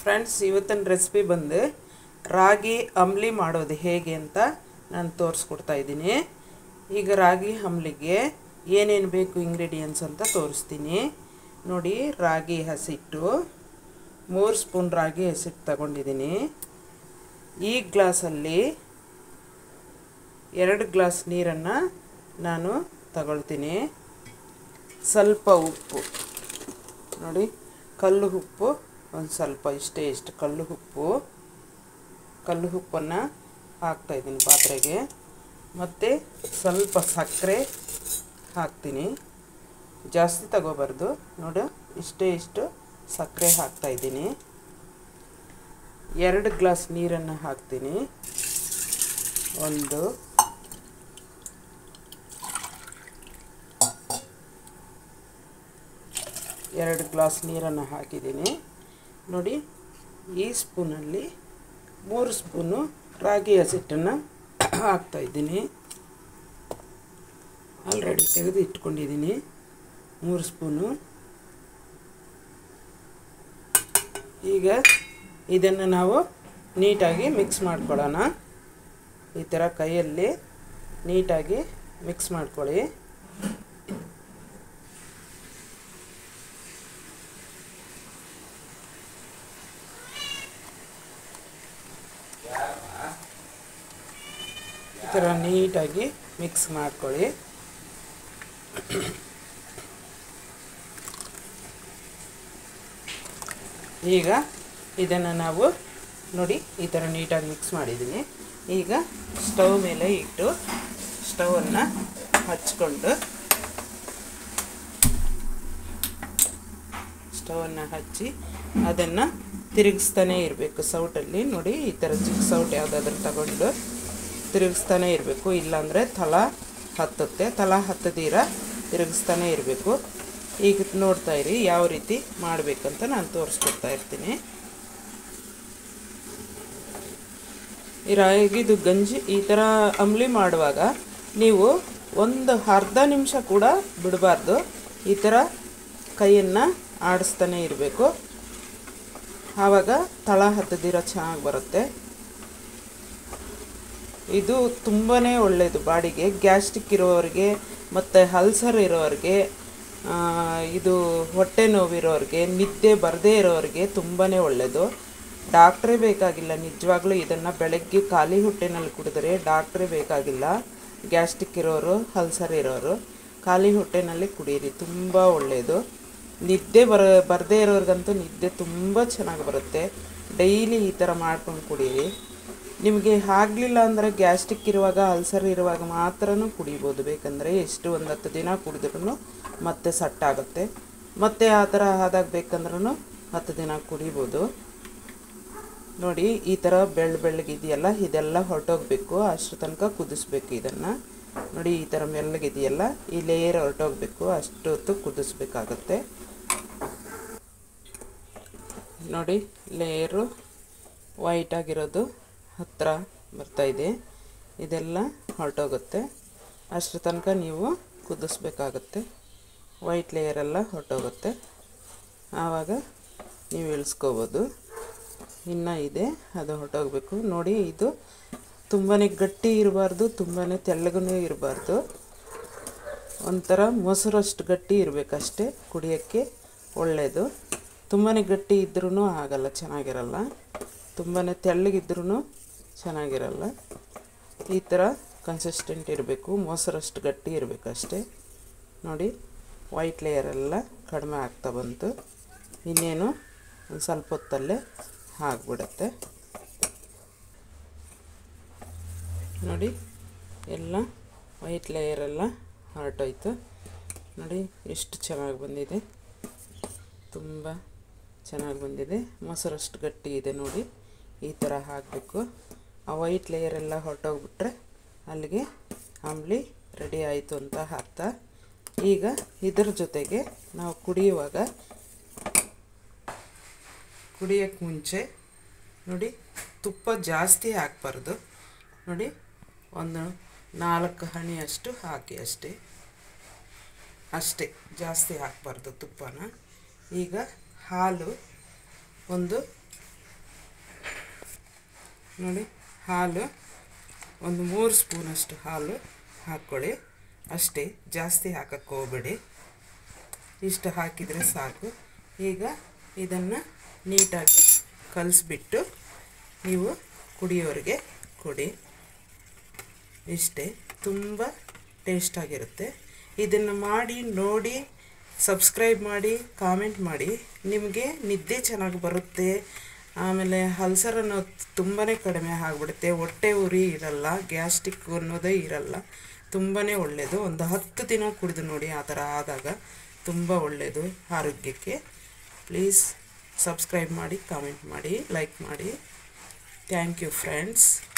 friends ಇವತ್ತಿನ recipe ಬಂದು ರಾಗಿ ಅಂಬ್ಲಿ ಮಾಡೋದು ಹೇಗೆ ಅಂತ ನಾನು ತೋರಿಸ್ಕೊಡ್ತಾ ಇದ್ದೀನಿ ಈಗ ರಾಗಿ ಅಂಬ್ಲಿಗೆ ಏನೇನು ಬೇಕು ಇಂಗ್ರೀಡಿಯೆಂಟ್ಸ್ ಅಂತ ತೋರಿಸ್ತೀನಿ ನೋಡಿ ರಾಗಿ ಹಸಿಟ್ಟು ಮೂರು ಸ್ಪೂನ್ ರಾಗಿ ಹಸಿಟ್ಟು ತಗೊಂಡಿದ್ದೀನಿ ಈ ಗ್ಲಾಸಲ್ಲಿ ಎರಡು ಗ್ಲಾಸ್ ನೀರನ್ನು ನಾನು ತಗೊಳ್ತೀನಿ ಸ್ವಲ್ಪ ಉಪ್ಪು ನೋಡಿ ಕಲ್ಲು ಉಪ್ಪು ಒಂದು ಸ್ವಲ್ಪ ಇಷ್ಟೇ ಇಷ್ಟು ಕಲ್ಲು ಉಪ್ಪು ಕಲ್ಲು ಉಪ್ಪನ್ನು ಹಾಕ್ತಾಯಿದ್ದೀನಿ ಪಾತ್ರೆಗೆ ಮತ್ತು ಸ್ವಲ್ಪ ಸಕ್ಕರೆ ಹಾಕ್ತೀನಿ ಜಾಸ್ತಿ ತಗೋಬಾರ್ದು ನೋಡು ಇಷ್ಟೇ ಇಷ್ಟು ಸಕ್ಕರೆ ಹಾಕ್ತಾಯಿದ್ದೀನಿ ಎರಡು ಗ್ಲಾಸ್ ನೀರನ್ನು ಹಾಕ್ತೀನಿ ಒಂದು ಎರಡು ಗ್ಲಾಸ್ ನೀರನ್ನು ಹಾಕಿದ್ದೀನಿ ನೋಡಿ ಈ ಸ್ಪೂನಲ್ಲಿ ಮೂರು ಸ್ಪೂನು ರಾಗಿ ಹಸಿಟ್ಟನ್ನು ಹಾಕ್ತಾಯಿದ್ದೀನಿ ಆಲ್ರೆಡಿ ತೆಗೆದು ಇಟ್ಕೊಂಡಿದ್ದೀನಿ ಮೂರು ಸ್ಪೂನು ಈಗ ಇದನ್ನು ನಾವು ನೀಟಾಗಿ ಮಿಕ್ಸ್ ಮಾಡ್ಕೊಳ್ಳೋಣ ಈ ಥರ ಕೈಯಲ್ಲಿ ನೀಟಾಗಿ ಮಿಕ್ಸ್ ಮಾಡ್ಕೊಳ್ಳಿ ಈ ಥರ ನೀಟಾಗಿ ಮಿಕ್ಸ್ ಮಾಡ್ಕೊಳ್ಳಿ ಈಗ ಇದನ್ನು ನಾವು ನೋಡಿ ಈ ಥರ ನೀಟಾಗಿ ಮಿಕ್ಸ್ ಮಾಡಿದ್ದೀನಿ ಈಗ ಸ್ಟವ್ ಮೇಲೆ ಇಟ್ಟು ಸ್ಟವನ್ನು ಹಚ್ಕೊಂಡು ಸ್ಟವನ್ನು ಹಚ್ಚಿ ಅದನ್ನು ತಿರುಗಿಸ್ತಾನೆ ಇರಬೇಕು ಸೌಟಲ್ಲಿ ನೋಡಿ ಈ ಥರ ಚಿಕ್ಕ ಸೌಟ್ ಯಾವುದಾದ್ರೂ ತಗೊಂಡು ತಿರುಗಿಸ್ತಾನೆ ಇರಬೇಕು ಇಲ್ಲಾಂದರೆ ತಲ ಹತ್ತುತ್ತೆ ತಲ ಹತ್ತದಿರ ತಿರುಗಿಸ್ತಾನೆ ಇರಬೇಕು ಈಗ ನೋಡ್ತಾ ಇರಿ ಯಾವ ರೀತಿ ಮಾಡಬೇಕಂತ ನಾನು ತೋರಿಸ್ಕೊಡ್ತಾ ಇರ್ತೀನಿ ಈ ರಾಗಿದು ಗಂಜಿ ಈ ಥರ ಅಂಬ್ಲಿ ಮಾಡುವಾಗ ನೀವು ಒಂದು ಅರ್ಧ ನಿಮಿಷ ಕೂಡ ಬಿಡಬಾರ್ದು ಈ ಥರ ಕೈಯನ್ನು ಆಡಿಸ್ತಾನೆ ಇರಬೇಕು ಆವಾಗ ತಳ ಹತ್ತದಿರ ಚೆನ್ನಾಗಿ ಬರುತ್ತೆ ಇದು ತುಂಬಾ ಒಳ್ಳೆಯದು ಬಾಡಿಗೆ ಗ್ಯಾಸ್ಟ್ರಿಕ್ ಇರೋರಿಗೆ ಮತ್ತು ಅಲ್ಸರ್ ಇರೋರಿಗೆ ಇದು ಹೊಟ್ಟೆ ನೋವಿರೋರಿಗೆ ನಿದ್ದೆ ಬರದೇ ಇರೋರಿಗೆ ತುಂಬಾ ಒಳ್ಳೆಯದು ಡಾಕ್ಟ್ರೇ ಬೇಕಾಗಿಲ್ಲ ನಿಜವಾಗ್ಲೂ ಇದನ್ನು ಬೆಳಗ್ಗೆ ಖಾಲಿ ಹೊಟ್ಟೆನಲ್ಲಿ ಕುಡಿದ್ರೆ ಡಾಕ್ಟ್ರೇ ಬೇಕಾಗಿಲ್ಲ ಗ್ಯಾಸ್ಟ್ರಿಕ್ ಇರೋರು ಅಲ್ಸರ್ ಇರೋರು ಖಾಲಿ ಹೊಟ್ಟೆನಲ್ಲಿ ಕುಡೀರಿ ತುಂಬ ಒಳ್ಳೆಯದು ನಿದ್ದೆ ಬರ ಬರದೇ ಇರೋರಿಗಂತೂ ನಿದ್ದೆ ತುಂಬ ಚೆನ್ನಾಗಿ ಬರುತ್ತೆ ಡೈಲಿ ಈ ಥರ ಮಾಡ್ಕೊಂಡು ಕುಡೀರಿ ನಿಮಗೆ ಆಗಲಿಲ್ಲ ಅಂದರೆ ಗ್ಯಾಸ್ಟ್ರಿಕ್ ಇರುವಾಗ ಅಲ್ಸರ್ ಇರುವಾಗ ಮಾತ್ರ ಕುಡಿಬೋದು ಬೇಕಂದರೆ ಎಷ್ಟು ಒಂದು ಹತ್ತು ದಿನ ಕುಡಿದ್ರೂ ಮತ್ತೆ ಸಟ್ಟಾಗುತ್ತೆ ಮತ್ತೆ ಆ ಥರ ಆದಾಗ ಬೇಕಂದ್ರೂ ಹತ್ತು ದಿನ ಕುಡಿಬೋದು ನೋಡಿ ಈ ಥರ ಬೆಳ್ಳ ಬೆಳ್ಳಗಿದೆಯಲ್ಲ ಇದೆಲ್ಲ ಹೊರಟೋಗ್ಬೇಕು ಅಷ್ಟು ತನಕ ಕುದಿಸ್ಬೇಕು ಇದನ್ನು ನೋಡಿ ಈ ಥರ ಮೆಲ್ಲಗಿದೆಯಲ್ಲ ಈ ಲೇಯರ್ ಹೊರಟೋಗ್ಬೇಕು ಅಷ್ಟೊತ್ತು ಕುದಿಸ್ಬೇಕಾಗತ್ತೆ ನೋಡಿ ಲೇಯರು ವೈಟ್ ಆಗಿರೋದು ಹತ್ತಿರ ಬರ್ತಾಯಿದೆ ಇದೆಲ್ಲ ಹೊರಟೋಗುತ್ತೆ ಅಷ್ಟು ತನಕ ನೀವು ಕುದಿಸ್ಬೇಕಾಗತ್ತೆ ವೈಟ್ ಲೇಯರೆಲ್ಲ ಹೊರಟೋಗುತ್ತೆ ಆವಾಗ ನೀವು ಇಳಿಸ್ಕೋಬೋದು ಇನ್ನೂ ಇದೆ ಅದು ಹೊರಟೋಗ್ಬೇಕು ನೋಡಿ ಇದು ತುಂಬಾ ಗಟ್ಟಿ ಇರಬಾರ್ದು ತುಂಬಾ ತೆಳ್ಳಗೂ ಇರಬಾರ್ದು ಒಂಥರ ಮೊಸರಷ್ಟು ಗಟ್ಟಿ ಇರಬೇಕಷ್ಟೇ ಕುಡಿಯೋಕ್ಕೆ ಒಳ್ಳೆಯದು ತುಂಬಾ ಗಟ್ಟಿ ಇದ್ರೂ ಆಗಲ್ಲ ಚೆನ್ನಾಗಿರಲ್ಲ ತುಂಬಾ ತೆಳ್ಳಗಿದ್ರೂ ಚೆನ್ನಾಗಿರಲ್ಲ ಈ ಥರ ಕನ್ಸಿಸ್ಟೆಂಟ್ ಇರಬೇಕು ಮೊಸರಷ್ಟು ಗಟ್ಟಿ ಇರಬೇಕಷ್ಟೇ ನೋಡಿ ವೈಟ್ ಲೇಯರೆಲ್ಲ ಕಡಿಮೆ ಆಗ್ತಾ ಬಂತು ಇನ್ನೇನು ಒಂದು ಸ್ವಲ್ಪ ಹೊತ್ತಲ್ಲೇ ಆಗಿಬಿಡತ್ತೆ ನೋಡಿ ಎಲ್ಲ ವೈಟ್ ಲೇಯರೆಲ್ಲ ಹೊರಟೋಯ್ತು ನೋಡಿ ಎಷ್ಟು ಚೆನ್ನಾಗಿ ಬಂದಿದೆ ತುಂಬ ಚೆನ್ನಾಗಿ ಬಂದಿದೆ ಮೊಸರಷ್ಟು ಗಟ್ಟಿ ಇದೆ ನೋಡಿ ಈ ಥರ ಹಾಕಬೇಕು ಆ ವೈಟ್ ಲೇಯರೆಲ್ಲ ಹೊರಟೋಗ್ಬಿಟ್ರೆ ಅಲ್ಲಿಗೆ ಅಂಬ್ಲಿ ರೆಡಿ ಆಯಿತು ಅಂತ ಅರ್ಥ ಈಗ ಇದರ ಜೊತೆಗೆ ನಾವು ಕುಡಿಯುವಾಗ ಕುಡಿಯೋಕ್ಕೆ ಮುಂಚೆ ನೋಡಿ ತುಪ್ಪ ಜಾಸ್ತಿ ಹಾಕಬಾರ್ದು ನೋಡಿ ಒಂದು ನಾಲ್ಕು ಹಣಿಯಷ್ಟು ಹಾಕಿ ಅಷ್ಟೇ ಅಷ್ಟೇ ಜಾಸ್ತಿ ಹಾಕಬಾರ್ದು ತುಪ್ಪನ ಈಗ ಹಾಲು ಒಂದು ನೋಡಿ ಹಾಲು ಒಂದು ಮೂರು ಸ್ಪೂನಷ್ಟು ಹಾಲು ಹಾಕ್ಕೊಳ್ಳಿ ಅಷ್ಟೇ ಜಾಸ್ತಿ ಹಾಕಕ್ಕೆ ಹೋಗಬೇಡಿ ಇಷ್ಟು ಹಾಕಿದರೆ ಸಾಕು ಈಗ ಇದನ್ನು ನೀಟಾಗಿ ಕಲಿಸ್ಬಿಟ್ಟು ನೀವು ಕುಡಿಯೋರಿಗೆ ಕೊಡಿ ಇಷ್ಟೇ ತುಂಬ ಟೇಸ್ಟಾಗಿರುತ್ತೆ ಇದನ್ನು ಮಾಡಿ ನೋಡಿ ಸಬ್ಸ್ಕ್ರೈಬ್ ಮಾಡಿ ಕಾಮೆಂಟ್ ಮಾಡಿ ನಿಮಗೆ ನಿದ್ದೆ ಚೆನ್ನಾಗಿ ಬರುತ್ತೆ ಆಮೇಲೆ ಅಲ್ಸರ್ ಅನ್ನೋದು ತುಂಬಾ ಕಡಿಮೆ ಆಗಿಬಿಡುತ್ತೆ ಹೊಟ್ಟೆ ಉರಿ ಇರಲ್ಲ ಗ್ಯಾಸ್ಟಿಕ್ ಅನ್ನೋದೇ ಇರಲ್ಲ ತುಂಬಾ ಒಳ್ಳೆಯದು ಒಂದು ಹತ್ತು ದಿನ ಕುಡಿದು ನೋಡಿ ಆ ಥರ ಆದಾಗ ತುಂಬ ಒಳ್ಳೆಯದು ಆರೋಗ್ಯಕ್ಕೆ ಪ್ಲೀಸ್ ಸಬ್ಸ್ಕ್ರೈಬ್ ಮಾಡಿ ಕಾಮೆಂಟ್ ಮಾಡಿ ಲೈಕ್ ಮಾಡಿ ಥ್ಯಾಂಕ್ ಯು ಫ್ರೆಂಡ್ಸ್